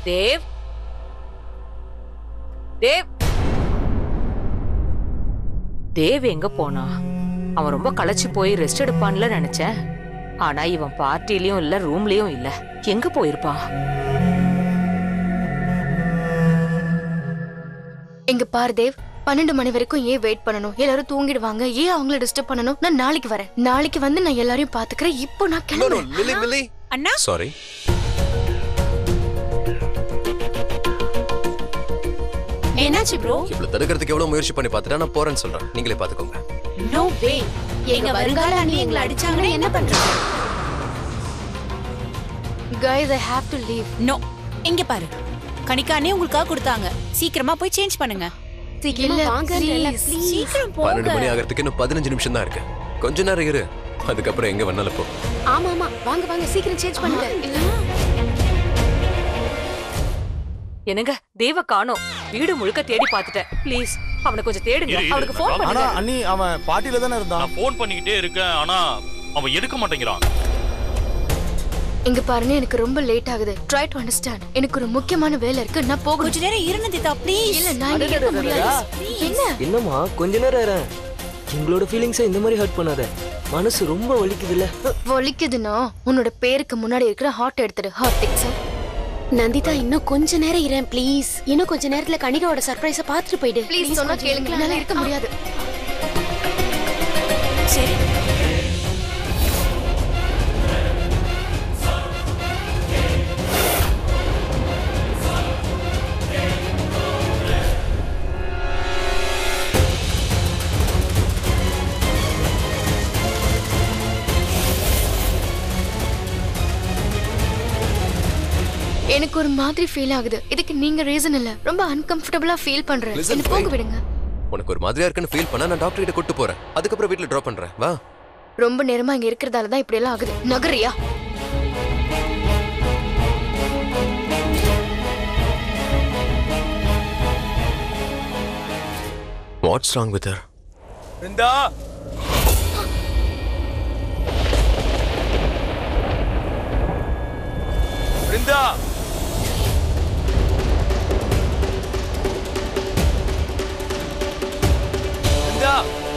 தேவ் தேவ் தேவ் எங்க போனா அவன் ரொம்ப களைச்சு போய் ரெஸ்ட் எடுப்பான்ல நினைச்சேன் ஆனா இவன் பார்ட்டிலயும் இல்ல ரூம்லயும் இல்ல எங்க போயிருப்பான் இங்க பாரு தேவ் பன்னெண்டு மணி வரைக்கும் ஏன் வெயிட் பண்ணணும் எல்லாரும் தூங்கிடுவாங்க ஏன் அவங்கள டிஸ்டர்ப் பண்ணணும் நான் நாளைக்கு வரேன் நாளைக்கு வந்து நான் எல்லாரையும் பாத்துக்கிறேன் இப்போ நான் நோ நோ கிளம்புறேன் மில்லி மில்லி அண்ணா சாரி என்னாச்சு ப்ரோ இவ்வளவு தடுக்கிறதுக்கு எவ்வளவு முயற்சி பண்ணி பார்த்துட்டா நான் போறேன்னு சொல்றேன் நீங்களே பாத்துக்கோங்க நோ வே எங்க வருங்கால அண்ணி எங்களை அடிச்சாங்கன்னா என்ன பண்றது guys I have to leave no இங்க பாரு கணிக்கா அண்ணி உங்களுக்காக கொடுத்தாங்க சீக்கிரமா போய் சேஞ்ச் பண்ணுங்க இல்ல please. சீக்கிரம் பன்னெண்டு போங்க மணி ஆகிறதுக்கு இன்னும் பதினஞ்சு நிமிஷம் தான் இருக்கு கொஞ்ச நேரம் இரு அதுக்கப்புறம் எங்க வேணாலும் போ ஆமா ஆமா வாங்க வாங்க சீக்கிரம் சேஞ்ச் பண்ணுங்க என்னங்க தேவ காணோம் வீடு முழுக்க தேடி பார்த்துட்டேன் ப்ளீஸ் அவனை கொஞ்சம் தேடுங்க இரு, இரு, அவனுக்கு ஃபோன் நான் ஆனா பண்ணுங்க அண்ணி அவன் பாட்டில தானே இருந்தான் நான் ஃபோன் பண்ணிக்கிட்டே இருக்கேன் ஆனா அவன் எடுக்க மாட்டேங்கிறான் இங்க பாருங்க எனக்கு ரொம்ப லேட் ஆகுது ட்ரை டு அண்டர்ஸ்டாண்ட் எனக்கு ஒரு முக்கியமான வேலை இருக்கு நான் போகணும் கொஞ்ச நேரம் இருங்க தீதா ப்ளீஸ் இல்ல நான் இங்க இருக்க முடியாது என்ன என்னம்மா கொஞ்ச நேரம் இரு எங்களோட ஃபீலிங்ஸை இந்த மாதிரி ஹர்ட் பண்ணாத மனசு ரொம்ப வலிக்குதுல்ல வலிக்குதுன்னா உன்னோட பேருக்கு முன்னாடி இருக்கிற ஹார்ட் எடுத்துடு ஹார்ட் டிக்ஸ் நந்திதா இன்னும் கொஞ்ச நேரம் இரேன் ப்ளீஸ் இன்னும் கொஞ்ச நேரத்துல கனிகாவோட சர்ப்ரைஸ பாத்துட்டு போயிடு ப்ளீஸ் சொன்னா கேளுங்க என்னால இருக்க முடியாது சரி எனக்கு ஒரு மாதிரி ஃபீல் ஆகுது இதுக்கு நீங்க ரீசன் இல்ல ரொம்ப அன்கம்ஃபர்டபுளா ஃபீல் பண்றேன் Listen, என்ன போக wait. விடுங்க உனக்கு ஒரு மாதிரியா இருக்குன்னு ஃபீல் பண்ணா நான் டாக்டர் கிட்ட கூட்டு போறேன் அதுக்கப்புறம் வீட்ல ட்ராப் பண்றேன் வா ரொம்ப நேரமா இங்க இருக்கிறதால தான் இப்படி எல்லாம் ஆகுது நகரியா what's wrong with her Brinda Brinda Brinda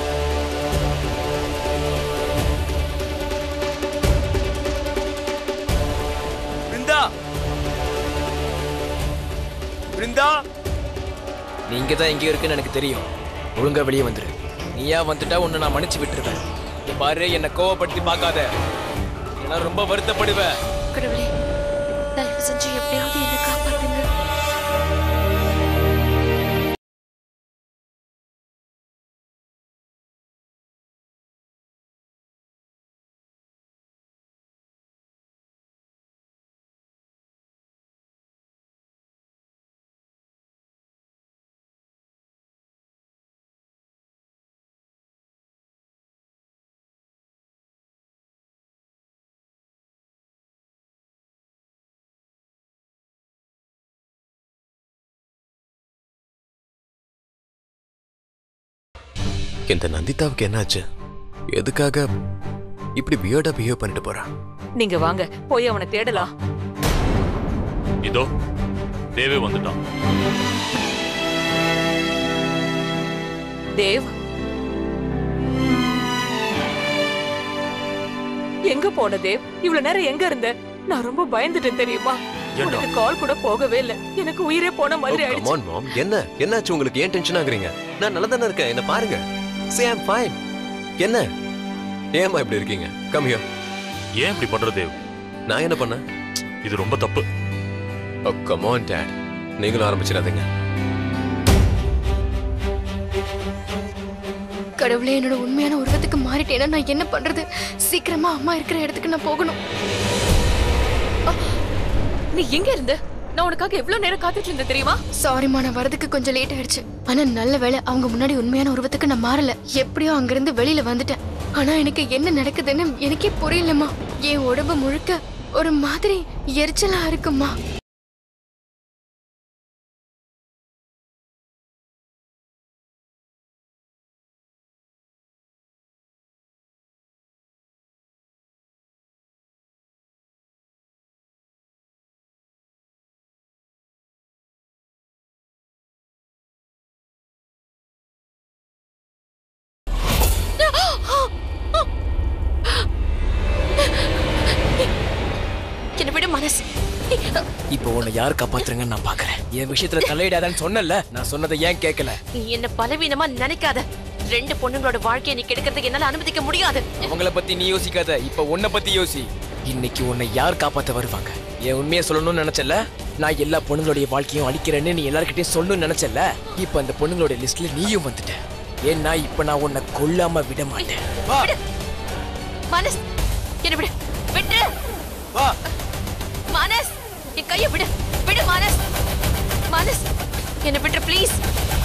Brinda Brinda நீங்க தான் எங்க இருக்குன்னு எனக்கு தெரியும் ஒழுங்கா வெளியே வந்துரு நீயா வந்துட்டா உன்னை நான் மன்னிச்சு விட்டுருவேன் இங்க பாரு என்னை கோவப்படுத்தி பார்க்காத நான் ரொம்ப வருத்தப்படுவேன் கடவுளே தயவு செஞ்சு எப்படியாவது என்ன காப்பாத்துங்க இந்த நந்திதாவுக்கு என்னாச்சு எதுக்காக இப்படி வியர்டா பிஹேவ் பண்ணிட்டு போறா நீங்க வாங்க போய் அவனை தேடலாம் இதோ தேவே வந்துட்டான் தேவ் எங்க போன தேவ் இவ்வளவு நேரம் எங்க இருந்த நான் ரொம்ப பயந்துட்டேன் தெரியுமா ஏன்டா? உனக்கு கால் கூட போகவே இல்ல எனக்கு உயிரே போன மாதிரி ஆயிடுச்சு கமான் மாம் என்ன என்னாச்சு உங்களுக்கு ஏன் டென்ஷன் ஆகுறீங்க நான் நல்லா தானே இருக்கேன் என்ன பாருங்க சே ஐம் ஃபைன் என்ன ஏமா இப்படி இருக்கீங்க கம் ஹியர் ஏன் இப்படி பண்ற தேவ் நான் என்ன பண்ணேன் இது ரொம்ப தப்பு ஓ கமான் டாட் நீங்களும் ஆரம்பிச்சிடாதீங்க கடவுளே என்னோட உண்மையான உருவத்துக்கு மாறிட்டேன்னா நான் என்ன பண்றது சீக்கிரமா அம்மா இருக்கிற இடத்துக்கு நான் போகணும் நீ எங்க இருந்த நான் உனக்காக எவ்வளவு நேரம் காத்துட்டு இருந்தேன் தெரியுமா சாரிம்மா நான் வரதுக்கு கொஞ்சம் லேட் ஆயிடுச்சு ஆனா நல்ல வேளை அவங்க முன்னாடி உண்மையான உருவத்துக்கு நான் மாறல எப்படியோ அங்கிருந்து வெளியில வந்துட்டேன் ஆனா எனக்கு என்ன நடக்குதுன்னு எனக்கே புரியலம்மா என் உடம்பு முழுக்க ஒரு மாதிரி எரிச்சலா இருக்குமா இப்போ உன்னை யார் காப்பாத்துறங்கன்னு நான் பாக்குறேன் என் விஷயத்துல தலையிடாதன்னு சொன்னல நான் சொன்னதை ஏன் கேட்கல நீ என்ன பலவீனமா நினைக்காத ரெண்டு பொண்ணுங்களோட வாழ்க்கையை நீ கெடுக்கிறதுக்கு என்னால அனுமதிக்க முடியாது அவங்கள பத்தி நீ யோசிக்காத இப்ப உன்னை பத்தி யோசி இன்னைக்கு உன்னை யார் காப்பாத்த வருவாங்க என் உண்மையை சொல்லணும்னு நினைச்சல நான் எல்லா பொண்ணுங்களுடைய வாழ்க்கையும் அழிக்கிறேன்னு நீ எல்லார்கிட்டயும் சொல்லணும்னு நினைச்சல இப்ப அந்த பொண்ணுங்களுடைய லிஸ்ட்ல நீயும் வந்துட்ட ஏன்னா இப்ப நான் உன்னை கொல்லாம விட மாட்டேன் வா மனஸ் என்ன விடு விட்டு வா மனஸ் என் கைய விடு விடு மனஸ் மனஸ் என்ன விட்டு ப்ளீஸ்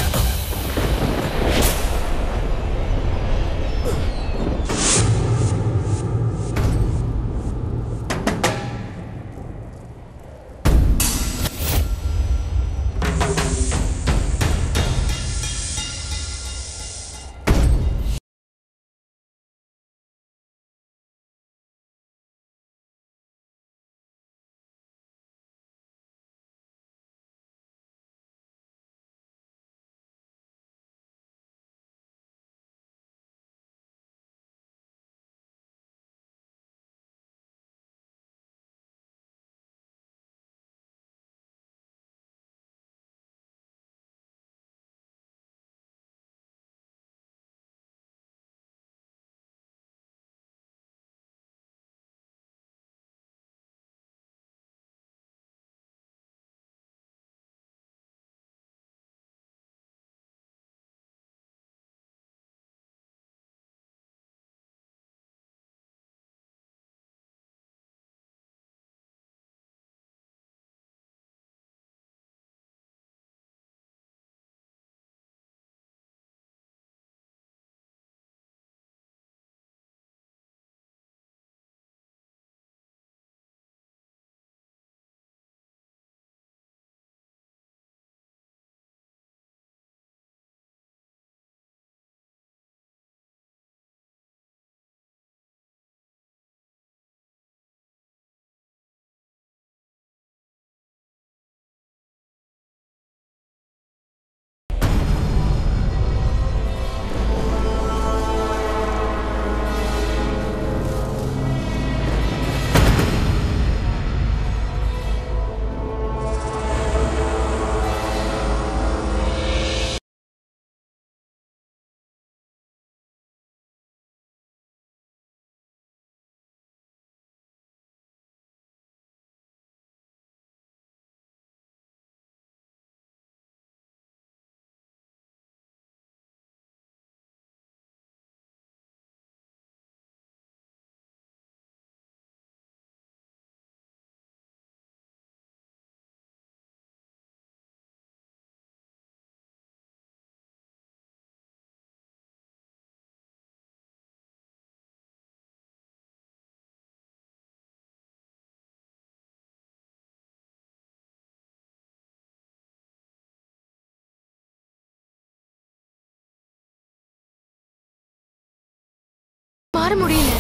மாற முடியல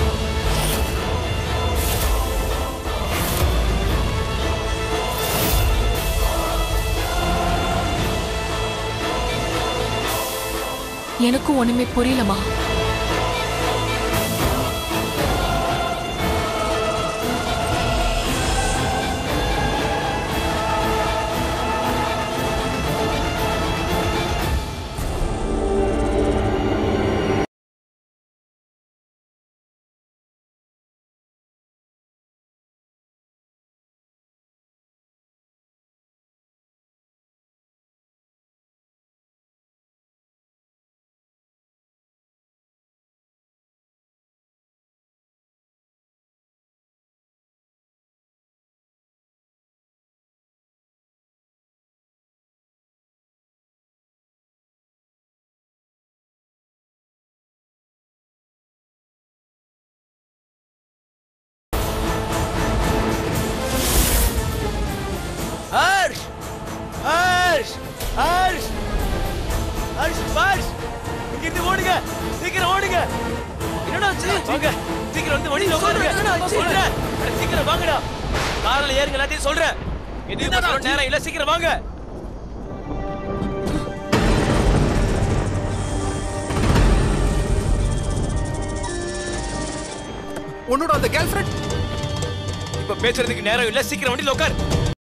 எனக்கும் ஒண்ணுமே புரியலமா ஹர்ஷ் ஹர்ஷ் ஹர்ஷ் ஹர்ஷ் ஹர்ஷ் இங்க இருந்து ஓடுங்க சீக்கிரம் ஓடுங்க என்னடா ஆச்சு வாங்க சீக்கிரம் வந்து வண்டியில உட்காருங்க சொல்றேன் அட, சீக்கிரம் வாங்கடா கார்ல ஏறுங்க எல்லாத்தையும் சொல்றேன் எதுவும் சொல்ல நேரம் இல்ல சீக்கிரம் வாங்க உன்னோட அந்த கேர்ள் ஃப்ரெண்ட் இப்ப பேசுறதுக்கு நேரம் இல்ல சீக்கிரம் வண்டியில உட்கார்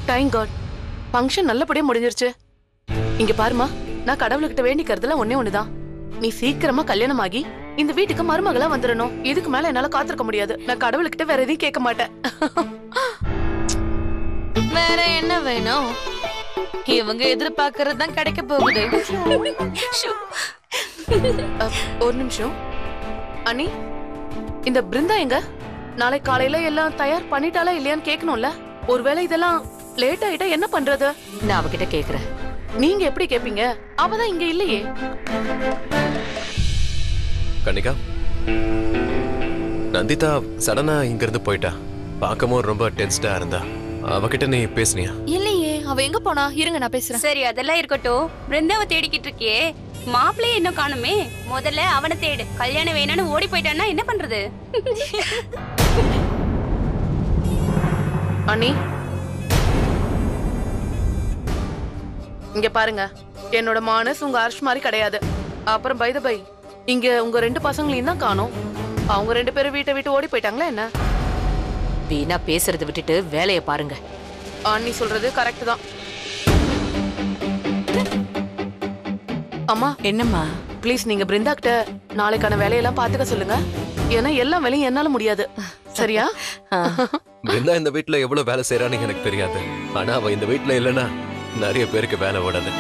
டைம் காட் ஃபங்க்ஷன் நல்லபடியா முடிஞ்சிருச்சு இங்க பாருமா நான் கடவுள்கிட்ட வேண்டிக்கிறதுல ஒண்ணே ஒண்ணுதான் நீ சீக்கிரமா கல்யாணம் ஆகி இந்த வீட்டுக்கு மருமகளா வந்துடணும் இதுக்கு மேல என்னால காத்திருக்க முடியாது நான் கடவுள்கிட்ட வேற எதையும் கேட்க மாட்டேன் வேற என்ன வேணும் இவங்க எதிர்பார்க்கறது தான் கிடைக்க போகுது ஷூ. அ, ஒரு நிமிஷம் அனி இந்த பிருந்தா எங்க நாளை காலையில எல்லாம் தயார் பண்ணிட்டாளா இல்லையான்னு கேட்கணும்ல ஒருவேளை இதெல்லாம் லேட் ஆயிட்டா என்ன பண்றது நான் அவகிட்ட கேக்குறேன் நீங்க எப்படி கேப்பீங்க அவதான் இங்க இல்லையே கன்னிகா நந்திதா சடனா இங்க இருந்து போயிட்டா பார்க்கவும் ரொம்ப டென்ஸ்டா இருந்தா அவகிட்ட நீ பேசுனியா இல்லையே அவ எங்க போனா இருங்க நான் பேசுறேன் சரி அதெல்லாம் இருக்கட்டும் பிருந்தாவை தேடிக்கிட்டு இருக்கியே மாப்பிள்ளைய இன்னும் காணுமே முதல்ல அவனை தேடு கல்யாணம் வேணும்னு ஓடி போயிட்டான்னா என்ன பண்றது அனி இங்க பாருங்க என்னோட மானஸ் உங்க அர்ஷ் மாதிரி கிடையாது அப்புறம் பை பை இங்க உங்க ரெண்டு பசங்களையும் தான் காணோம் அவங்க ரெண்டு பேரும் வீட்டை விட்டு ஓடி போயிட்டாங்களா என்ன வீணா பேசுறதை விட்டுட்டு வேலையை பாருங்க அண்ணி சொல்றது கரெக்ட் தான் அம்மா என்னம்மா ப்ளீஸ் நீங்க பிருந்தா கிட்ட நாளைக்கான வேலையெல்லாம் பாத்துக்க சொல்லுங்க ஏன்னா எல்லா வேலையும் என்னால முடியாது சரியா பிருந்தா இந்த வீட்ல எவ்வளவு வேலை செய்யறான்னு எனக்கு தெரியாது ஆனா அவ இந்த வீட்ல இல்லைன்னா நிறைய பேருக்கு வேலை ஓடாது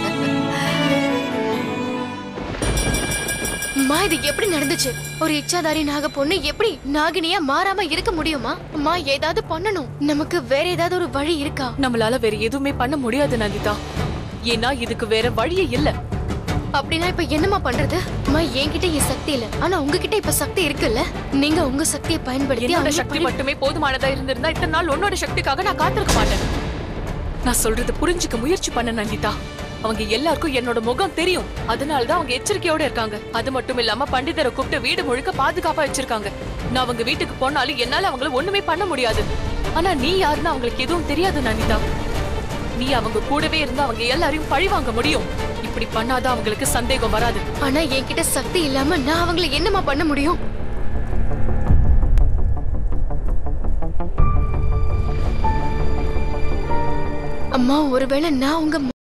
அம்மா இது எப்படி நடந்துச்சு ஒரு இச்சாதாரி நாக பொண்ணு எப்படி நாகினியா மாறாம இருக்க முடியுமா அம்மா ஏதாவது பண்ணணும் நமக்கு வேற ஏதாவது ஒரு வழி இருக்கா நம்மளால வேற எதுவுமே பண்ண முடியாது நந்திதா ஏன்னா இதுக்கு வேற வழியே இல்ல அப்படின்னா இப்ப என்னம்மா பண்றது அம்மா என்கிட்ட என் சக்தி இல்ல ஆனா உங்ககிட்ட இப்ப சக்தி இருக்குல்ல நீங்க உங்க சக்தியை பயன்படுத்தி என்னோட அவங்கள சக்தி பழி- மட்டுமே போதுமானதா இருந்திருந்தா இத்தனை நாள் உன்னோட சக்திக்காக நான் காத்திருக்க மாட்டேன் நான் சொல்றது புரிஞ்சுக்க முயற்சி பண்ண நந்திதா அவங்க எல்லாருக்கும் என்னோட முகம் தெரியும் அதனாலதான் அவங்க எச்சரிக்கையோட இருக்காங்க அது மட்டும் இல்லாம பண்டிதரை கூப்பிட்டு வீடு முழுக்க பாதுகாப்பா வச்சிருக்காங்க நான் அவங்க வீட்டுக்கு போனாலும் என்னால அவங்கள ஒண்ணுமே பண்ண முடியாது ஆனா நீ யாருன்னு அவங்களுக்கு எதுவும் தெரியாது நந்திதா நீ அவங்க கூடவே இருந்து அவங்க எல்லாரையும் பழி வாங்க முடியும் இப்படி பண்ணாதான் அவங்களுக்கு சந்தேகம் வராது ஆனா என்கிட்ட சக்தி இல்லாம நான் அவங்கள என்னம்மா பண்ண முடியும் அம்மா ஒருவேளை நான் உங்க ம-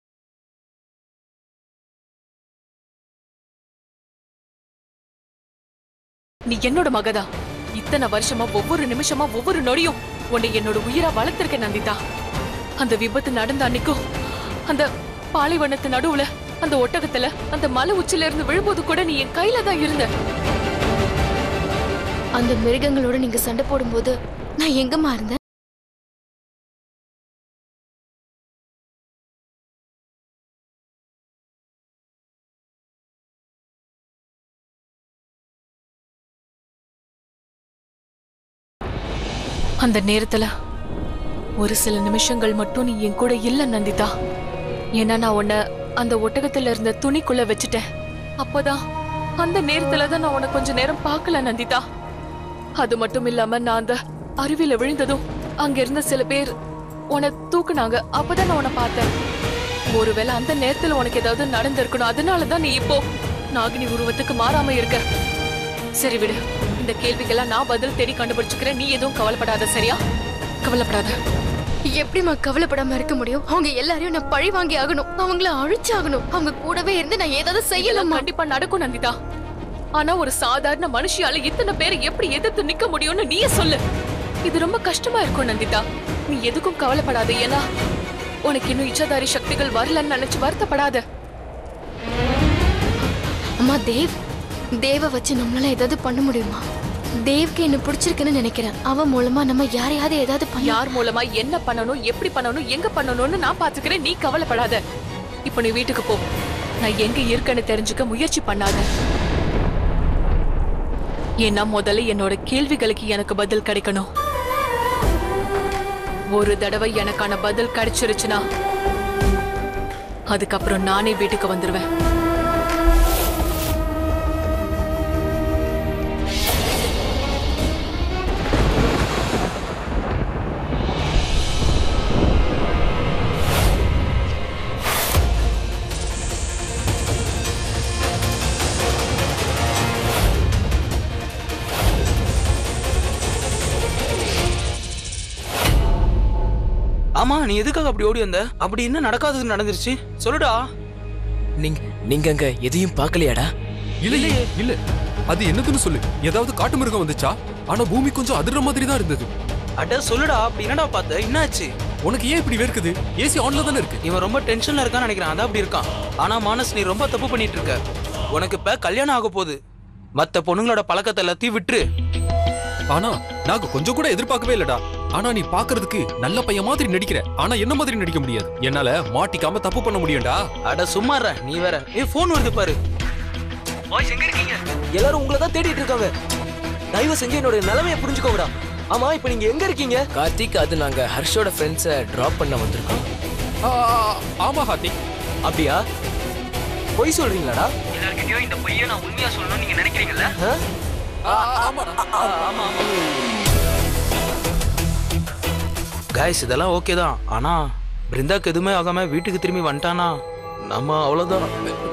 நீ என்னோட மகதா இத்தனை வருஷமா ஒவ்வொரு நிமிஷமா ஒவ்வொரு நொடியும் உன்னை என்னோட உயிரா வளர்த்திருக்கேன் நந்திதா அந்த விபத்து நடந்த அன்னைக்கும் அந்த பாலைவனத்து நடுவுல அந்த ஒட்டகத்துல அந்த மலை உச்சில இருந்து விழும்போது கூட நீ என் கையில தான் இருந்த அந்த மிருகங்களோட நீங்க சண்டை போடும்போது நான் எங்கம்மா இருந்தேன் அந்த நேரத்துல ஒரு சில நிமிஷங்கள் மட்டும் நீ என் கூட இல்ல நந்திதா ஏன்னா நான் உன்னை அந்த ஒட்டகத்துல இருந்த துணிக்குள்ள வச்சுட்டேன் அப்போதான் அந்த நேரத்துல தான் நான் உன்னை கொஞ்ச நேரம் பார்க்கல நந்திதா அது மட்டும் இல்லாம நான் அந்த அருவியில விழுந்ததும் அங்க இருந்த சில பேர் உன்னை தூக்குனாங்க அப்பதான் நான் உன்னை பார்த்தேன் ஒருவேளை அந்த நேரத்துல உனக்கு ஏதாவது நடந்திருக்கணும் அதனால தான் நீ இப்போ நாகினி உருவத்துக்கு மாறாம இருக்க சரி விடு இந்த கேள்விக்கெல்லாம் நான் பதில் தேடி கண்டுபிடிச்சுக்கிறேன் நீ எதுவும் கவலைப்படாத சரியா கவலைப்படாத எப்படிம்மா கவலைப்படாம இருக்க முடியும் அவங்க எல்லாரையும் நான் பழி வாங்கி ஆகணும் அவங்கள அழிச்சாகணும் அவங்க கூடவே இருந்து நான் ஏதாவது இதெல்லாம் செய்யலாமா கண்டிப்பா நடக்கும் நந்திதா ஆனா ஒரு சாதாரண மனுஷியால இத்தனை பேரை எப்படி எதிர்த்து நிக்க முடியும்னு நீயே சொல்லு இது ரொம்ப கஷ்டமா இருக்கும் நந்திதா நீ எதுக்கும் கவலைப்படாத ஏன்னா உனக்கு இன்னும் இச்சாதாரி சக்திகள் வரலன்னு நினைச்சு வருத்தப்படாத அம்மா தேவ் தேவ வச்சு நம்மளால ஏதாவது பண்ண முடியுமா தேவ்க்கு என்ன பிடிச்சிருக்குன்னு நினைக்கிறேன் அவ மூலமா நம்ம யாரையாவது ஏதாவது பண்ண யார் மூலமா என்ன பண்ணணும் எப்படி பண்ணணும் எங்க பண்ணணும்னு நான் பாத்துக்கிறேன் நீ கவலைப்படாத இப்போ நீ வீட்டுக்கு போ நான் எங்க இருக்கேன்னு தெரிஞ்சுக்க முயற்சி பண்ணாத ஏன்னா முதல்ல என்னோட கேள்விகளுக்கு எனக்கு பதில் கிடைக்கணும் ஒரு தடவை எனக்கான பதில் கிடைச்சிருச்சுன்னா அதுக்கப்புறம் நானே வீட்டுக்கு வந்துருவேன் ஆமா நீ எதுக்காக அப்படி ஓடி வந்த அப்படி என்ன நடக்காதது நடந்துருச்சு சொல்லுடா நீங்க நீங்க அங்க எதையும் பார்க்கலையாடா இல்லையே இல்ல அது என்னதுன்னு சொல்லு ஏதாவது காட்டு மிருகம் வந்துச்சா ஆனா பூமி கொஞ்சம் அதிர்ற மாதிரி தான் இருந்தது அட சொல்லுடா அப்படி என்னடா பார்த்த என்னாச்சு உனக்கு ஏன் இப்படி வேர்க்குது ஏசி ஆன்ல தானே இருக்கு இவன் ரொம்ப டென்ஷன்ல இருக்கான்னு நினைக்கிறேன் அதான் அப்படி இருக்கான் ஆனா மானஸ் நீ ரொம்ப தப்பு பண்ணிட்டு இருக்க உனக்கு இப்ப கல்யாணம் ஆக போகுது மத்த பொண்ணுங்களோட பழக்கத்தை எல்லாத்தையும் விட்டுரு ஆனா நாங்க கொஞ்சம் கூட எதிர்பார்க்கவே இல்லடா ஆனா நீ பாக்குறதுக்கு நல்ல பையன் மாதிரி நடிக்கிற ஆனா என்ன மாதிரி நடிக்க முடியாது என்னால மாட்டிக்காம தப்பு பண்ண முடியும்டா அட சும்மா இருடா, நீ வேற ஏ ஃபோன் வருது பாரு பாய்ஸ் எங்க இருக்கீங்க எல்லாரும் உங்களை தான் தேடிட்டு இருக்காங்க தயவு செஞ்சு என்னோட நிலைமையை புரிஞ்சுக்கோங்கடா ஆமா இப்போ நீங்க எங்க இருக்கீங்க கார்த்திக் அது நாங்க ஹர்ஷோட ஃப்ரெண்ட்ஸை டிராப் பண்ண வந்திருக்கோம் ஆமா ஹார்த்திக் அப்படியா பொய் சொல்றீங்களாடா எல்லார்கிட்டயும் இந்த பொய்யை நான் உண்மையா சொல்லணும்னு நீங்க நினைக்கிறீங்கல்ல காய்ஸ் இதெல்லாம் ஓகே தான் ஆனா பிருந்தாக்கு எதுவுமே ஆகாம வீட்டுக்கு திரும்பி வந்துட்டானா நம்ம அவ்வளவுதான்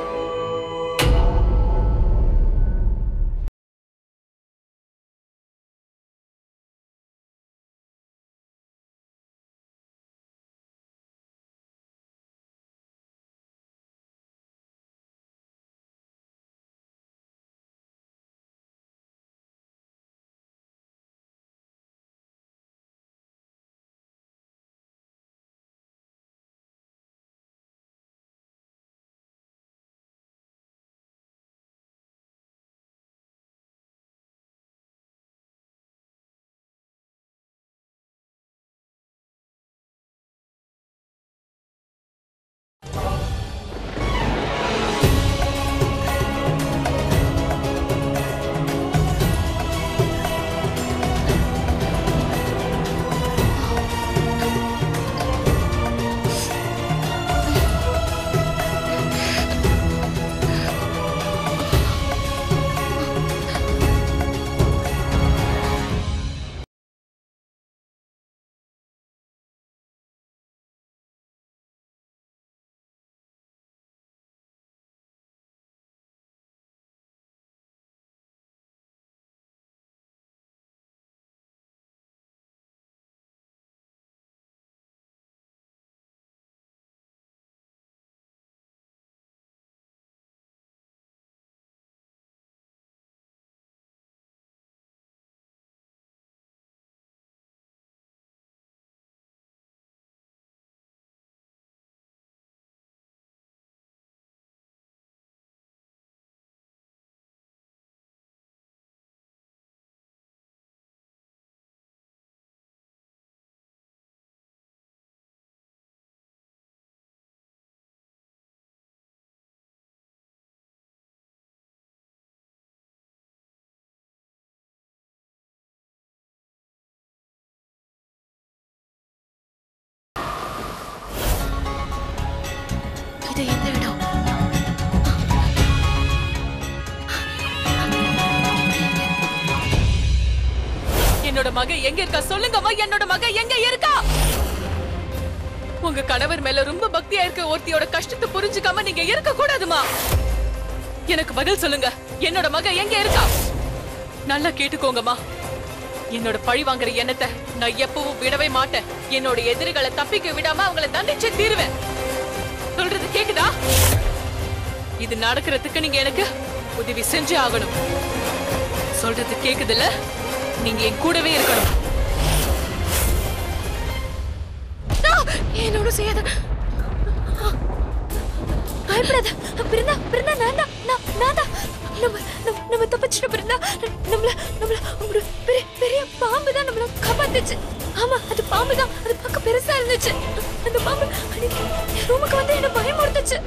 இது எந்த இடம் என்னோட மக எங்க இருக்கா சொல்லுங்கம்மா என்னோட மக எங்க இருக்கா உங்க கணவர் மேல ரொம்ப பக்தியா இருக்க ஒருத்தியோட கஷ்டத்தை புரிஞ்சுக்காம நீங்க இருக்க கூடாதுமா எனக்கு பதில் சொல்லுங்க என்னோட மக எங்க இருக்கா நல்லா கேட்டுக்கோங்கம்மா என்னோட பழி வாங்குற எண்ணத்தை நான் எப்பவும் விடவே மாட்டேன் என்னோட எதிரிகளை தப்பிக்க விடாம அவங்கள தண்டிச்சு தீருவேன் சொல்றது கேக்குதா இது நடக்கிறதுக்கு நீங்க எனக்கு உதவி செஞ்சே ஆகணும் சொல்றது கேக்குதுல்ல நீங்க என் கூடவே இருக்கணும் என்னோட செய்யாத பயப்படாத பிருந்தா பிருந்தா நான் தான் நான் நான் தான் நம்ம நம்ம- நம்ம தப்பிச்சிட்ட பிருந்தா நம்மள நம்மள ஒரு பெரிய பெரிய பாம்பு தான் நம்மள காப்பாத்துச்சு ஆமா அது பாம்பு தான் அது பார்க்க பெருசா இருந்துச்சு அந்த பாம்பு அன்னைக்கு என் ரூமுக்கு வந்து என்ன பயமுறுத்துச்சு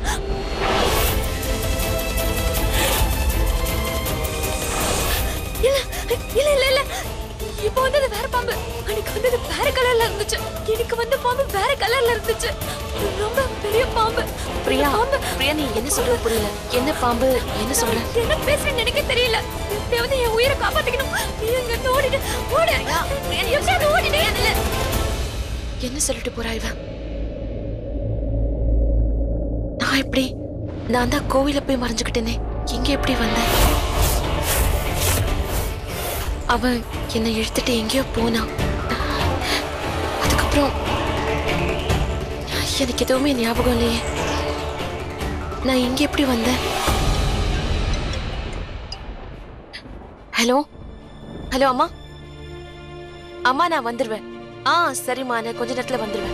இல்ல இல்ல இல்ல இல்ல இப்போ வந்தது வேற பாம்பு அன்னைக்கு வந்தது வேற கலர்ல இருந்துச்சு எனக்கு வந்த பாம்பு வேற கலர்ல இருந்துச்சு ரொம்ப பெரிய பாம்பு பிரியா பாம்பு பிரியா நீ என்ன சொல்ற புரியல என்ன பாம்பு என்ன சொல்ற என்ன பேசுறேன்னு எனக்கு தெரியல எப்படியாவது என் உயிரை காப்பாத்திக்கணும் நீ அங்க இருந்து ஓடிடு ஓடு எப்படியாவது ஓடிடு இல்ல என்ன சொல்லிட்டு போறா இவ நான் எப்படி நான் தான் கோவில போய் மறைஞ்சுக்கிட்டேனே இங்க எப்படி வந்தேன் அவன் என்னை இழுத்துட்டு எங்கேயோ போனான் அதுக்கப்புறம் எனக்கு எதுவுமே ஞாபகம் இல்லையே நான் இங்க எப்படி வந்தேன் ஹலோ ஹலோ அம்மா அம்மா நான் வந்துடுவேன் ஆ சரிம்மா நான் கொஞ்ச நேரத்துல வந்துடுவேன்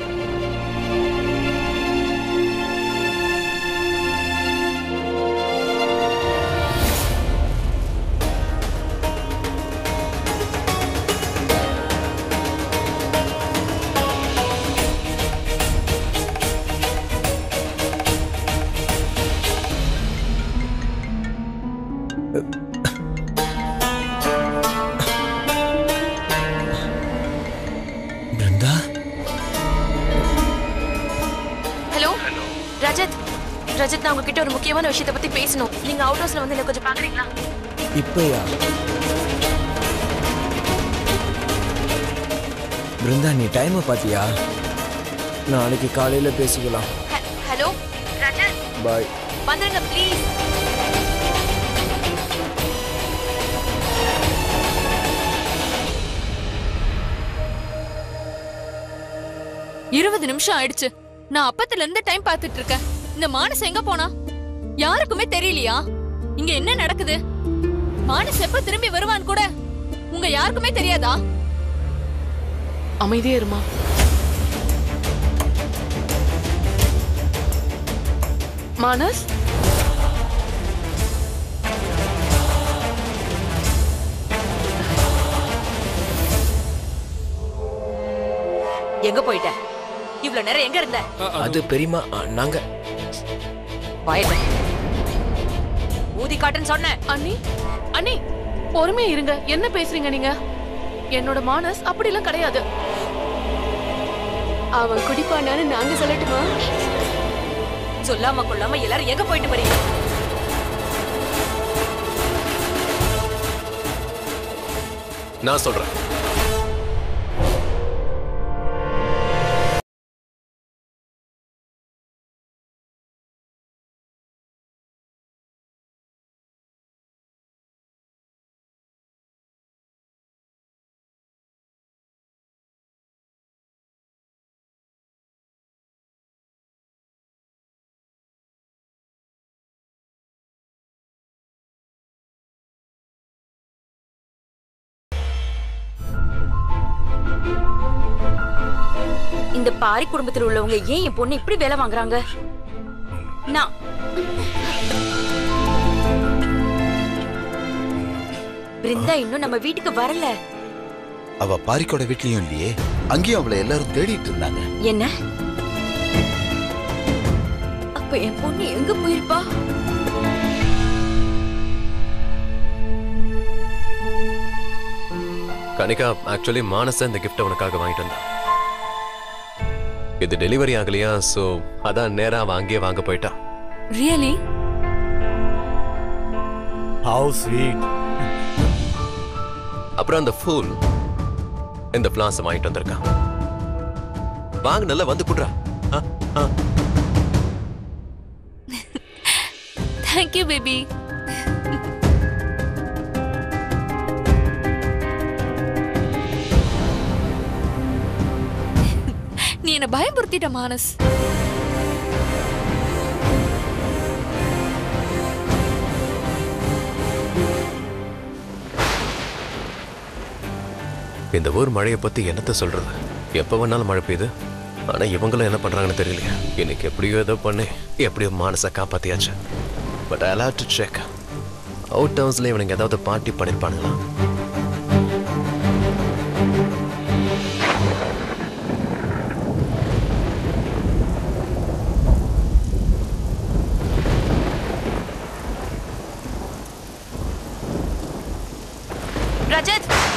பிருந்தா ஹலோ ரஜத் ரஜத் நான் உங்ககிட்ட ஒரு முக்கியமான விஷயத்தை பத்தி பேசணும் நீங்க அவுட் ஹவுஸ்ல வந்து என்ன கொஞ்சம் பாக்குறீங்களா இப்பயா பிருந்தா நீ டைமை பாத்தியா நாளைக்கு காலையில பேசிக்கலாம் ஹலோ ரஜத் பாய் வந்துருங்க ப்ளீஸ் இருபது நிமிஷம் ஆயிடுச்சு நான் அப்பத்துல இருந்து டைம் பார்த்துட்டு இருக்கேன் இந்த மானஸ் எங்க போனா யாருக்குமே தெரியலையா இங்க என்ன நடக்குது மானஸ் எப்ப திரும்பி வருவான்னு கூட உங்க யாருக்குமே தெரியாதா அமைதியா இருமா மானஸ் எங்க போயிட்ட இவ்வளவு நேரம் எங்க இருந்த அது பெரியமா அ, நாங்க பயல ஊதி காட்டுன்னு சொன்னேன் அண்ணி அண்ணி பொறுமையா இருங்க என்ன பேசுறீங்க நீங்க என்னோட மானஸ் அப்படிலாம் கிடையாது அவன் குடிப்பானான்னு நாங்க சொல்லட்டுமா சொல்லாம கொள்ளாம எல்லாரும் எங்க போயிட்டு வரீங்க நான் சொல்றேன் இந்த பாரி குடும்பத்தில் உள்ளவங்க ஏன் என் பொண்ணு இப்படி வேலை வாங்குறாங்க நான் பிருந்தா இன்னும் நம்ம வீட்டுக்கு வரல அவ பாரிக்கோட வீட்லயும் இல்லையே அங்கேயும் அவளை எல்லாரும் தேடிட்டு இருந்தாங்க என்ன அப்ப என் பொண்ணு எங்க போயிருப்பா கனிகா ஆக்சுவலி மானச இந்த கிஃப்ட் உனக்காக வாங்கிட்டு வந்தா இது டெலிவரி ஆகலையா சோ அதான் நேரா அவ அங்கேயே வாங்க போயிட்டா ரியலி ஹவு ஸ்வீட் அப்புறம் அந்த ஃபூல் இந்த பிளாஸ் வாங்கிட்டு வந்திருக்கான் வாங்க நல்லா வந்து குடுறா ஆ, ஆ. தேங்க்யூ பேபி நீ என்ன பயமுறுத்திட்ட மானஸ் இந்த ஊர் மழையை பத்தி என்னத்த சொல்றது எப்ப வேணாலும் மழை பெய்யுது ஆனா இவங்களும் என்ன பண்றாங்கன்னு தெரியலையா இன்னைக்கு எப்படியோ ஏதோ பண்ணி எப்படியோ மானச காப்பாத்தியாச்சு but I love to check out ஹவுஸ்ல இவனுங்க ஏதாவது பார்ட்டி பண்ணிருப்பானுங்களா ரஜத்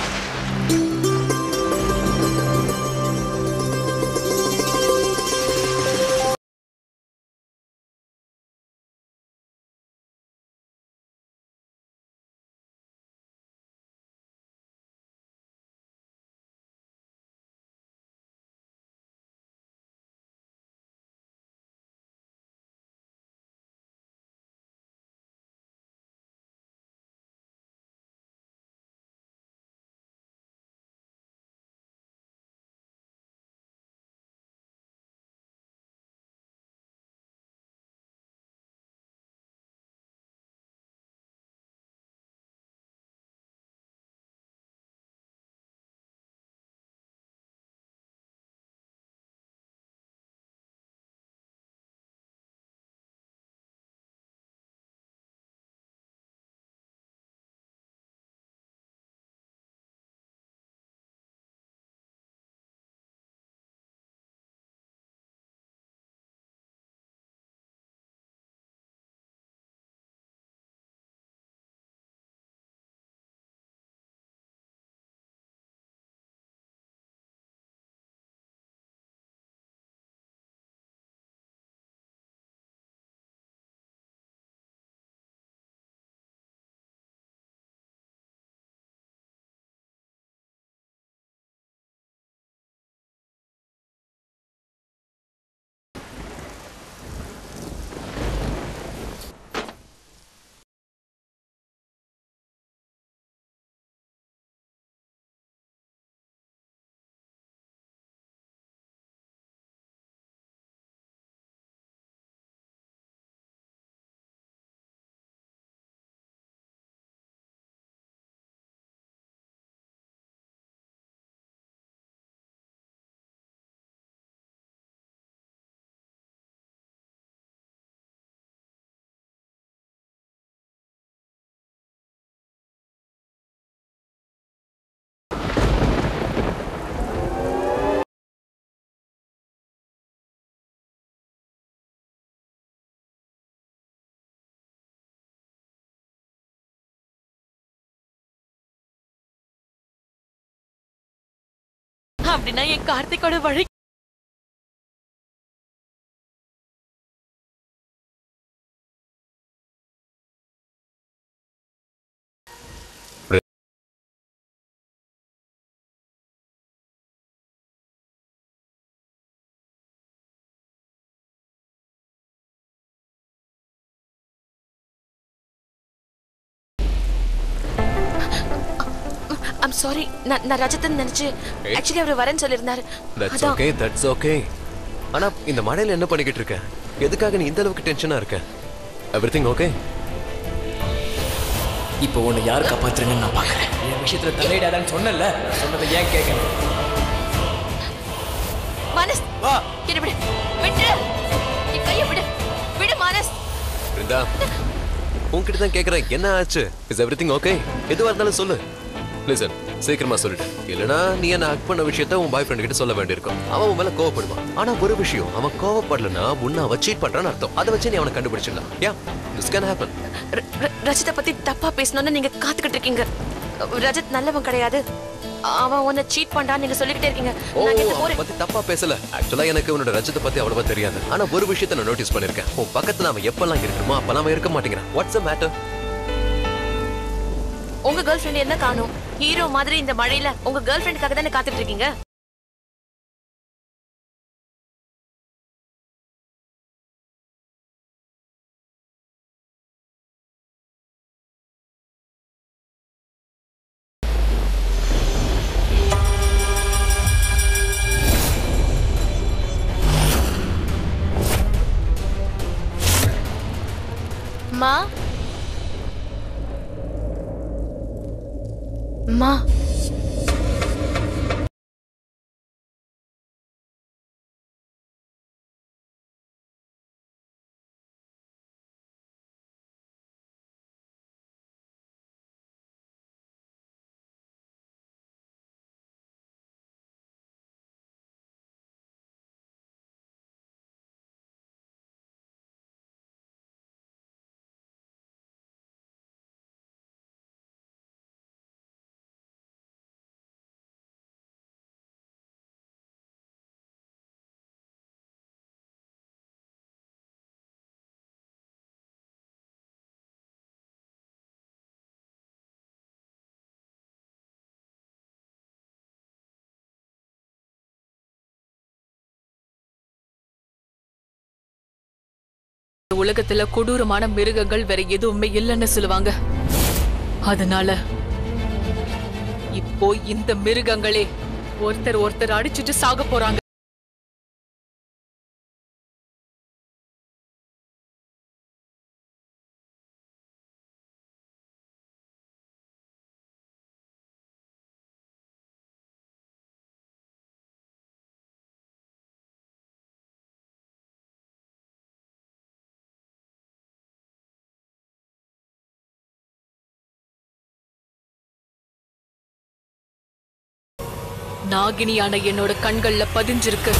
அப்படின்னா என் கார்த்திகோட வழி ஐம் சாரி நான் நான் ரஜத்தன் நினைச்சு Hey. ஆக்சுவலி அவர் வரேன்னு சொல்லியிருந்தாரு தட்ஸ் அதான். ஓகே தட்ஸ் ஓகே ஆனா இந்த மழையில என்ன பண்ணிக்கிட்டு இருக்க எதுக்காக நீ இந்த அளவுக்கு டென்ஷனா இருக்க எவ்ரிதிங் ஓகே இப்போ உன்னை யார் காப்பாத்துறேன்னு நான் பார்க்கறேன் என் விஷயத்துல தலையிடாதான்னு சொன்னல சொன்னதை ஏன் கேட்கணும் மானஸ் வா என்ன விடு விட்டு என் கையை விடு விடு மானஸ் பிருந்தா உன்கிட்ட தான் கேக்குறேன் என்ன ஆச்சு இஸ் எவ்ரிதிங் ஓகே எதுவா இருந்தாலும் சொல்லு லிசன் சீக்கிரமா சொல்லிட்டு இல்லனா நீ என்ன ஹக் பண்ண விஷயத்த உன் பாய் ஃப்ரெண்ட் கிட்ட சொல்ல வேண்டியிருக்கும் அவன் உன் மேல கோவப்படுவான் ஆனா ஒரு விஷயம் அவன் கோவப்படலனா உன்னை அவன் சீட் பண்றான்னு அர்த்தம் அதை வச்சு நீ அவனை கண்டுபிடிச்சிடலாம் யா திஸ் கேன் ஹேப்பன் ர- ர- ரஜித்தை பத்தி தப்பா பேசணும்னு நீங்க காத்துக்கிட்டு இருக்கீங்க ரஜத் நல்லவன் கிடையாது அவன் உன்னை சீட் பண்றான்னு நீங்க சொல்லிக்கிட்டே இருக்கீங்க ஓ நான் கேட்டு அவனை போறேன் பத்தி தப்பா பேசல ஆக்சுவலா எனக்கு உன்னோட ரஜத்தை பத்தி அவ்வளவா தெரியாது ஆனா ஒரு விஷயத்த நான் நோட்டீஸ் பண்ணிருக்கேன் உன் பக்கத்துல அவன் எப்பெல்லாம் இருக்கணுமோ அப்பெல்லாம் அவன் இருக்க மாட்டேங்கிறான் வாட்ஸ் அ மேட்டர் உங்க கேர்ள் ஃப்ரெண்ட் என்ன காணும் ஹீரோ மாதிரி இந்த மழையில உங்க கேர்ள் ஃப்ரெண்டுக்காக தானே காத்துட்டு இருக்கீங்க மா மா உலகத்துல கொடூரமான மிருகங்கள் வேற எதுவுமே இல்லைன்னு சொல்லுவாங்க அதனால இப்போ இந்த மிருகங்களே ஒருத்தர் ஒருத்தர் அடிச்சிட்டு சாக போறாங்க நாகினியான என்னோட கண்கள்ல பதிஞ்சிருக்கு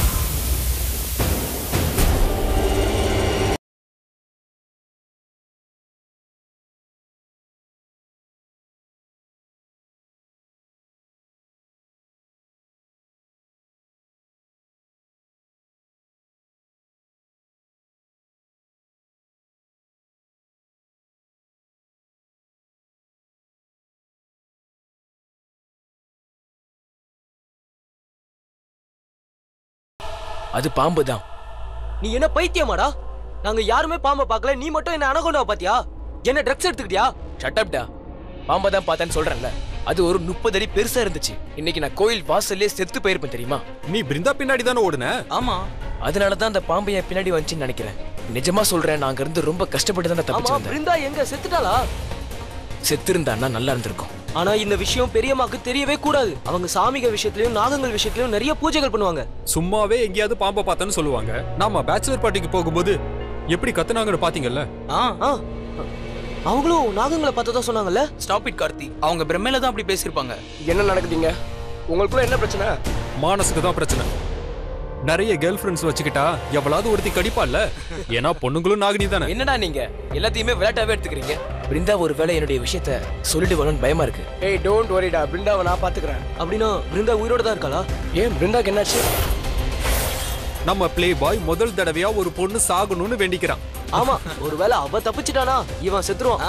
அது பாம்பு தான் நீ என்ன பைத்தியமாடா நாங்க யாருமே பாம்பை பார்க்கல நீ மட்டும் என்ன அனகொண்டா பாத்தியா என்ன ட்ரக்ஸ் எடுத்துக்கிட்டியா ஷட்டப்டா பாம்பை தான் பார்த்தேன்னு சொல்றேன்ல அது ஒரு முப்பது அடி பெருசா இருந்துச்சு இன்னைக்கு நான் கோயில் வாசல்லே செத்து போயிருப்பேன் தெரியுமா நீ பிருந்தா பின்னாடி தானே ஓடுன ஆமா அதனால தான் அந்த பாம்பு என் பின்னாடி வந்துச்சுன்னு நினைக்கிறேன் நிஜமா சொல்றேன் நான் அங்க இருந்து ரொம்ப கஷ்டப்பட்டு தான் ஆமா தப்பிச்சு வந்தேன் பிருந்தா எங்க செத்துட்டாளா செத்து இருந்தான்னா நல்லா இருந்திருக்கும் ஆனா இந்த விஷயம் பெரியம்மாக்கு தெரியவே கூடாது அவங்க சாமிக விஷயத்திலயும் நாகங்கள் விஷயத்திலயும் நிறைய பூஜைகள் பண்ணுவாங்க சும்மாவே எங்கேயாவது பாம்பை பார்த்தேன்னு சொல்லுவாங்க நாம பேச்சுலர் பார்ட்டிக்கு போகும்போது எப்படி கத்துனாங்கன்னு பாத்தீங்கல்ல ஆ ஆ அவங்களும் நாகங்களை பார்த்ததா சொன்னாங்கல்ல ஸ்டாப் இட் கார்த்தி அவங்க பிரம்மையில தான் அப்படி பேசியிருப்பாங்க என்ன நடக்குதுங்க உங்களுக்குள்ள என்ன பிரச்சனை மானசுக்கு தான் பிரச்சனை நிறைய கேர்ள் ஃப்ரெண்ட்ஸ் வச்சுக்கிட்டா எவ்வளவு ஒருத்தி கடிப்பால்ல ஏன்னா பொண்ணுங்களும் நாகினி தானே என்னடா நீங்க எல்லாத்தையுமே விளையாட்டாவே எடுத்துக்கிறீங்க பிருந்தா ஒருவேளை என்னுடைய விஷயத்த சொல்லிடுவானு பயமா இருக்கு ஏய் டோன்ட் வரிடா பிருந்தாவை நான் பாத்துக்கிறேன் அப்படின்னா பிருந்தா உயிரோட தான் இருக்காளா ஏன் பிருந்தாக்கு என்னாச்சு நம்ம ப்ளே பாய் முதல் தடவையா ஒரு பொண்ணு சாகணும்னு வேண்டிக்கிறான் ஆமா ஒருவேளை அவ தப்பிச்சிட்டானா இவன் செத்துருவான்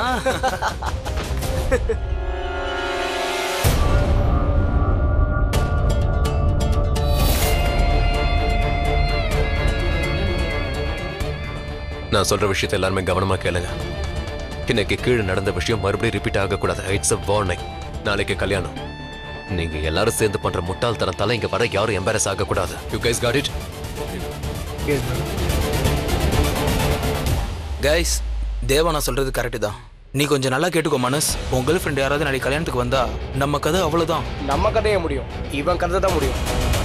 நான் சொல்ற விஷயத்தை எல்லாருமே கவனமா கேளுங்க இன்னைக்கு கீழே நடந்த விஷயம் மறுபடியும் ரிப்பீட் ஆகக்கூடாது இட்ஸ் அ வார்னிங் நாளைக்கு கல்யாணம் நீங்க எல்லாரும் சேர்ந்து பண்ற முட்டாள்தனத்தால இங்க வர யாரும் எம்பாரஸ் ஆகக்கூடாது you guys got it guys Deva நான் சொல்றது கரெக்டு தான் நீ கொஞ்சம் நல்லா கேட்டுக்கோ மனஸ் உன் கேர்ள் ஃப்ரெண்ட் யாராவது நாளைக்கு கல்யாணத்துக்கு வந்தா நம்ம கதை அவ்வளவுதான் நம்ம கதையே முடியும் இவன் கதை தான் முடியும்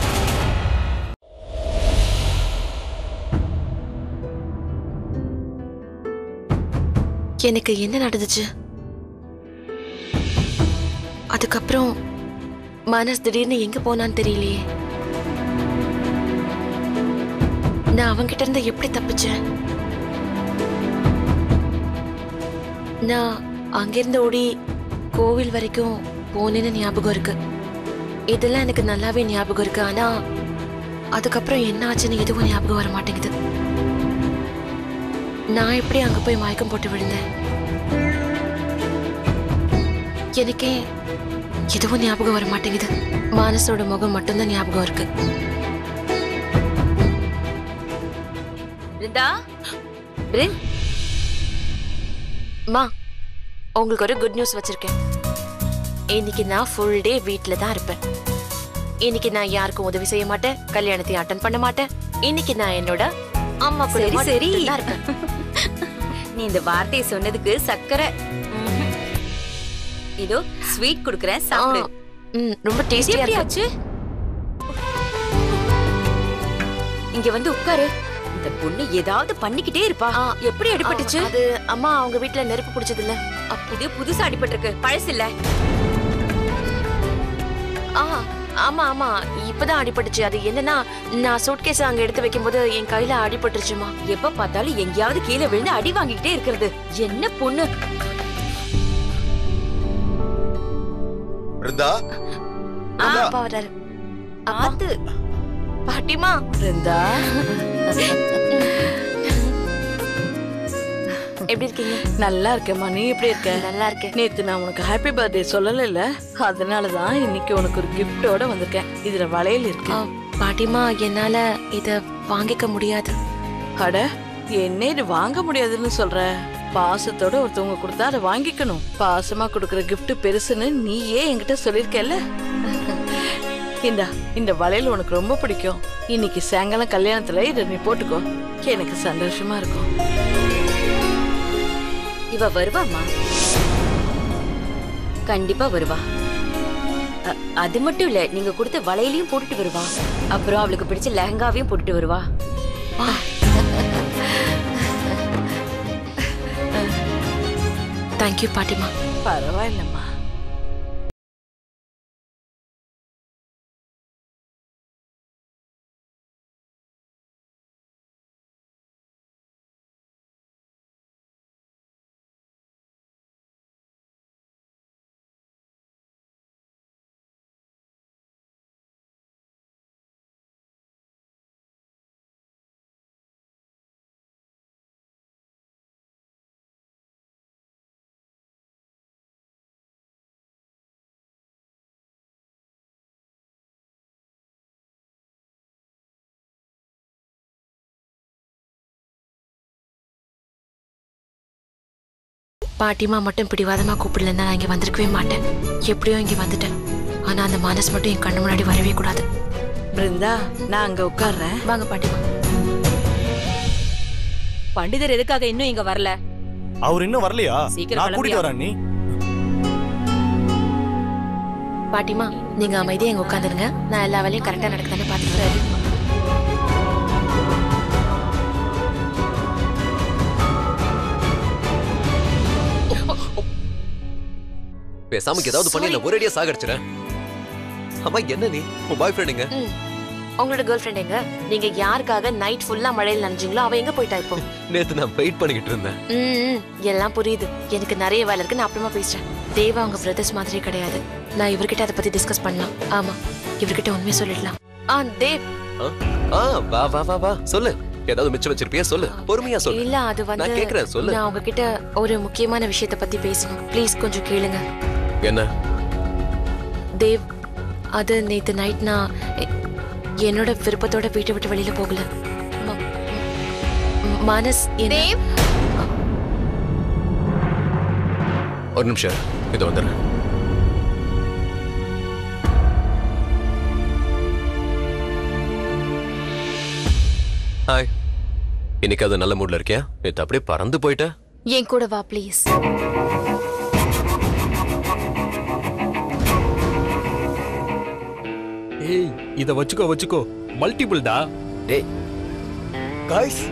எனக்கு என்ன நடந்துச்சு அதுக்கப்புறம் மனஸ் திடீர்னு எங்க போனான்னு தெரியலையே நான் அவன்கிட்ட இருந்து எப்படி தப்பிச்சேன் நான் அங்கிருந்து ஓடி கோவில் வரைக்கும் போனேன்னு ஞாபகம் இருக்கு இதெல்லாம் எனக்கு நல்லாவே ஞாபகம் இருக்கு ஆனா அதுக்கப்புறம் என்ன ஆச்சுன்னு எதுவும் ஞாபகம் வர மாட்டேங்குது நான் எப்படி அங்க போய் மயக்கம் போட்டு விழுந்தேன் எனக்கே எதுவும் ஞாபகம் வர மாட்டேங்குது மானசோட முகம் மட்டும்தான் ஞாபகம் இருக்கு பிருந்தா பிரின் மா உங்களுக்கு ஒரு குட் நியூஸ் வச்சிருக்கேன் இன்னைக்கு நான் ஃபுல் டே வீட்ல தான் இருப்பேன் இன்னைக்கு நான் யாருக்கும் உதவி செய்ய மாட்டேன் கல்யாணத்தை அட்டன் பண்ண மாட்டேன் இன்னைக்கு நான் என்னோட அம்மா கூட சரி சரி மட்டும்தான் இருப்பேன் நீ இந்த வார்த்தையை சொன்னதுக்கு சக்கரை ம்ஹும். இதோ ஸ்வீட் குடுக்கறேன் சாப்பிடு ம் ரொம்ப டேஸ்டியா எப்படி இருக்கு ஆச்சு இங்க வந்து உட்காரு இந்த பொண்ணு ஏதாவது பண்ணிக்கிட்டே இருப்பா எப்படி அடிபட்டுச்சு ஆ, அது அம்மா அவங்க வீட்ல நெருப்பு பிடிச்சது இல்ல இது புதுசா அடிபட்டிருக்கு பழசு இல்ல ஆ ஆமா ஆமா இப்பதான் அடிபட்டுச்சு அது என்னன்னா நான் சூட்கேஸ் அங்க எடுத்து வைக்கும்போது என் கையில அடிபட்டுருச்சுமா எப்ப பார்த்தாலும் எங்கேயாவது கீழே விழுந்து அடி வாங்கிக்கிட்டே இருக்கிறது என்ன பொண்ணு பிருந்தா ஆ, அப்பா வர்றாரு பார்த்து பாட்டிமா பிருந்தா எப்படி இருக்கீங்க நல்லா இருக்கேம்மா நீ எப்படி இருக்க நல்லா இருக்கேன் நேத்து நான் உனக்கு ஹாப்பி பர்த்டே சொல்லல அதனால தான் இன்னைக்கு உனக்கு ஒரு கிஃப்டோட வந்திருக்கேன் இதுல வளையல் இருக்கு பாட்டிமா என்னால இத வாங்கிக்க முடியாது அட என்ன இது வாங்க முடியாதுன்னு சொல்ற பாசத்தோட ஒருத்தவங்க கொடுத்தா அதை வாங்கிக்கணும் பாசமா கொடுக்கற gift பெருசுன்னு நீயே என்கிட்ட சொல்லிருக்கல இந்தா இந்த வளையல் உனக்கு ரொம்ப பிடிக்கும் இன்னைக்கு சாயங்காலம் கல்யாணத்துல இதை நீ போட்டுக்கோ எனக்கு சந்தோஷமா இருக்கும் இவ வருவாம்மா கண்டிப்பா வருவா அ- அது மட்டும் இல்ல நீங்க கொடுத்த வளையலையும் போட்டுட்டு வருவா அப்புறம் அவளுக்கு பிடிச்ச லெஹங்காவையும் போட்டுட்டு வருவா தேங்க்யூ பாட்டிமா பரவாயில்லம்மா பாட்டிமா மட்டும் பிடிவாதமா கூப்பிடலன்னா நான் இங்க வந்திருக்கவே மாட்டேன் எப்படியோ இங்க வந்துட்டேன் ஆனா அந்த மனசு மட்டும் என் கண்ணு முன்னாடி வரவே கூடாது பிருந்தா நான் அங்க உட்கார்றேன் வாங்க பாட்டிமா பண்டிதர் எதுக்காக இன்னும் இங்க வரல அவர் இன்னும் வரலையா சீக்கிரம் நான் கூட்டிட்டு கிளம்பியா? வரேன் நீ பாட்டிமா நீங்க அமைதியா இங்க உட்காந்துருங்க நான் எல்லா வேலையும் கரெக்டா நடக்குதானே பாத்துக்கிறேன் பேசாம ஏதாவது பண்ணி என்ன ஒரேடியா சாகடிச்சிட அம்மா என்ன நீ உன் பாய் ஃப்ரெண்டுங்க உங்களோட கேர்ள் ஃப்ரெண்ட் எங்க நீங்க யாருக்காக நைட் ஃபுல்லா மழையில் நனைஞ்சீங்களோ அவ எங்க போயிட்டா இப்போ நேத்து நான் வெயிட் பண்ணிக்கிட்டு இருந்தேன் ம், ம், எல்லாம் புரியுது எனக்கு நிறைய வேலை இருக்கு நான் அப்புறமா பேசுறேன் தேவா அவங்க பிரதர்ஸ் மாதிரி கிடையாது நான் இவர்கிட்ட அதை பத்தி டிஸ்கஸ் பண்ணலாம் ஆமா இவர்கிட்ட உண்மையை சொல்லிடலாம் ஆ தேவ் ஆ, ஆ வா வா வா வா சொல்லு ஏதாவது மிச்சம் வச்சிருப்பியா சொல்லு பொறுமையா சொல்லு இல்ல அது வந்து நான் கேக்குறேன் சொல்லு நான் உங்ககிட்ட ஒரு முக்கியமான விஷயத்தை பத்தி பேசணும் ப்ளீஸ் கொஞ்சம் கேளுங்க என்ன தேவ் அது நேத்து நைட் நான் எ- என்னோட விருப்பத்தோட வீட்டை விட்டு வெளியில போகல ம- ம- மனஸ் தேவ் ஒரு நிமிஷம் இரு. இது வந்துடுறேன் ஹாய் இன்னைக்கு அது நல்ல மூட்ல இருக்கியா நேத்து அப்படியே பறந்து போயிட்ட என் கூட வா ப்ளீஸ் ஏய் இத வச்சுக்கோ வச்சுக்கோ மல்டிபிள்டா டேய் காய்ஸ்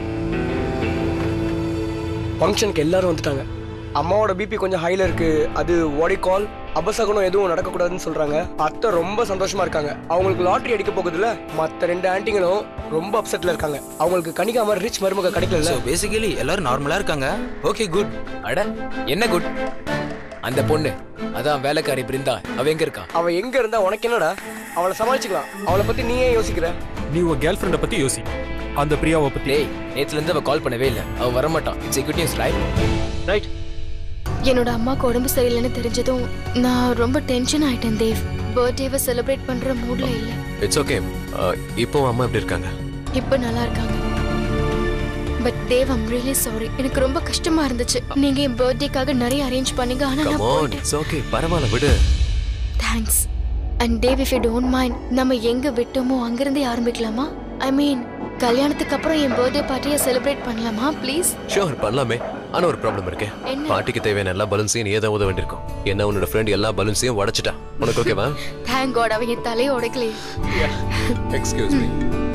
ஃபங்க்ஷனுக்கு எல்லாரும் வந்துட்டாங்க அம்மாவோட பிபி கொஞ்சம் ஹைல இருக்கு அது ஓடி கால் அபசகுனம் எதுவும் நடக்கக்கூடாதுன்னு சொல்றாங்க அத்தை ரொம்ப சந்தோஷமா இருக்காங்க அவங்களுக்கு லாட்டரி அடிக்க போகுதுல மத்த ரெண்டு ஆன்ட்டிங்களும் ரொம்ப அப்செட்ல இருக்காங்க அவங்களுக்கு கணிக்காம ரிச் மருமக கிடைக்கல ஸோ பேசிக்கலி எல்லாரும் நார்மலா இருக்காங்க ஓகே குட் அட என்ன குட் அந்த பொண்ணு அதான் வேலைக்காரி பிருந்தா அவ எங்க இருக்கா அவ எங்க இருந்தா உனக்கு என்னடா அவளை சமாளிச்சுக்கலாம் அவளை பத்தி நீ ஏன் யோசிக்கிற நீ உன் கேர்ள் ஃப்ரெண்ட பத்தி யோசி அந்த பிரியாவை பத்தி டேய் நேத்துல இருந்து அவ கால் பண்ணவே இல்ல அவ வர மாட்டான் it's good news right right என்னோட அம்மாக்கு உடம்பு சரியில்லைன்னு தெரிஞ்சதும் நான் ரொம்ப டென்ஷன் ஆயிட்டேன் தேவ் பர்த்டேவை செலிப்ரேட் பண்ற மூட்ல இல்ல இட்ஸ் ஓகே இப்போ அம்மா எப்படி இருக்காங்க இப்ப நல்லா இருக்காங்க but Dev I'm really sorry எனக்கு ரொம்ப கஷ்டமா இருந்துச்சு நீங்க என் பர்த்டேக்காக நிறைய அரேஞ்ச் பண்ணீங்க ஆனா கம் நான் ஆன் இட்ஸ் ஓகே பரவாயில்ல விடு thanks and Dev if you don't mind நம்ம எங்க விட்டோமோ அங்கிருந்தே ஆரம்பிக்கலாமா ஐ மீன் கல்யாணத்துக்கு அப்புறம் என் பர்த்டே பார்ட்டியை செலிப்ரேட் பண்ணலாமா ப்ளீஸ் ஷூர் பண்ணலாமே ஆனா ஒரு ப்ராப்ளம் இருக்கு என்ன? பார்ட்டிக்கு தேவையான எல்லா பலூன்ஸையும் நீ தான் உத வேண்டியிருக்கும் என்ன உன்னோட ஃப்ரெண்ட் எல்லா பலூன்ஸையும் உடைச்சிட்டா உனக்கு ஓகேவா தேங்க் காட் அவன் என் தலையை உடைக்கலையே excuse me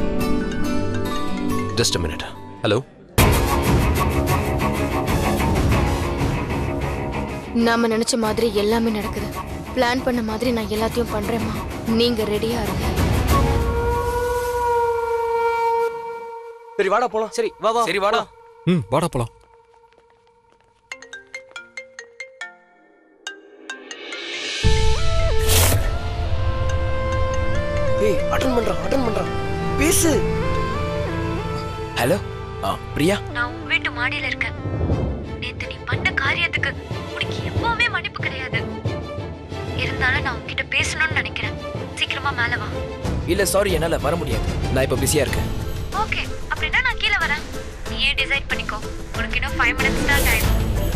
just minute hello நாம நினைச்ச மாதிரி எல்லாமே நடக்குது பிளான் பண்ண மாதிரி நான் எல்லாத்தையும் பண்றேம்மா நீங்க ரெடியா இருங்க சரி வாடா போலாம் சரி வா வா சரி வாடா ம் வாடா போலாம் ஏய் அட்டன் பண்றான் அட்டன் பண்றான் பேசு ஹலோ ஆ பிரியா நான் உன் வீட்டு மாடியில இருக்கேன் நேத்து நீ பண்ண காரியத்துக்கு உனக்கு எப்பவுமே மன்னிப்பு கிடையாது இருந்தாலும் நான் உன்கிட்ட பேசணும்னு நினைக்கிறேன் சீக்கிரமா மேல வா இல்ல சாரி என்னால வர முடியாது நான் இப்ப பிஸியா இருக்கேன் ஓகே அப்படின்னா நான் கீழே வரேன் நீ ஏன் டிசைட் பண்ணிக்கோ உனக்கு இன்னும் ஃபைவ் மினிட்ஸ் தான் டைம்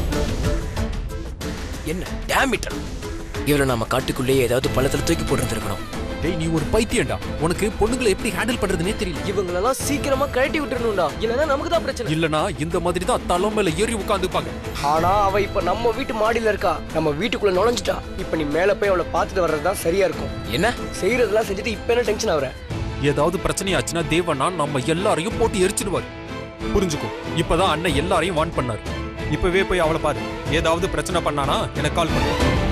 என்ன டேமிட்டர் இவரை நாம காட்டுக்குள்ளேயே ஏதாவது பள்ளத்துல தூக்கி போட்டுருந்துருக்கணும் டேய் நீ ஒரு பைத்தியம்டா உனக்கு பொண்ணுங்களை எப்படி ஹேண்டில் பண்றதுனே தெரியல இவங்களெல்லாம் சீக்கிரமா கழட்டி விட்டுறணும்டா இல்லைன்னா நமக்கு தான் பிரச்சனை இல்லனா இந்த மாதிரி தான் தலை மேல ஏறி உட்காந்துப்பாங்க ஆனா அவ இப்ப நம்ம வீட்டு மாடியில இருக்கா நம்ம வீட்டுக்குள்ள நுழைஞ்சிட்டா இப்ப நீ மேல போய் அவளை பார்த்துட்டு வர்றதுதான் சரியா இருக்கும் என்ன செய்யறதெல்லாம் செஞ்சுட்டு இப்ப என்ன டென்ஷன் ஆகுற ஏதாவது பிரச்சனையாச்சுன்னா தேவனா நம்ம எல்லாரையும் போட்டு எரிச்சிடுவாரு புரிஞ்சுக்கோ இப்பதான் அண்ணன் எல்லாரையும் வான் பண்ணாரு இப்பவே போய் அவளை பாரு ஏதாவது பிரச்சனை பண்ணானா எனக்கு கால் பண்ணு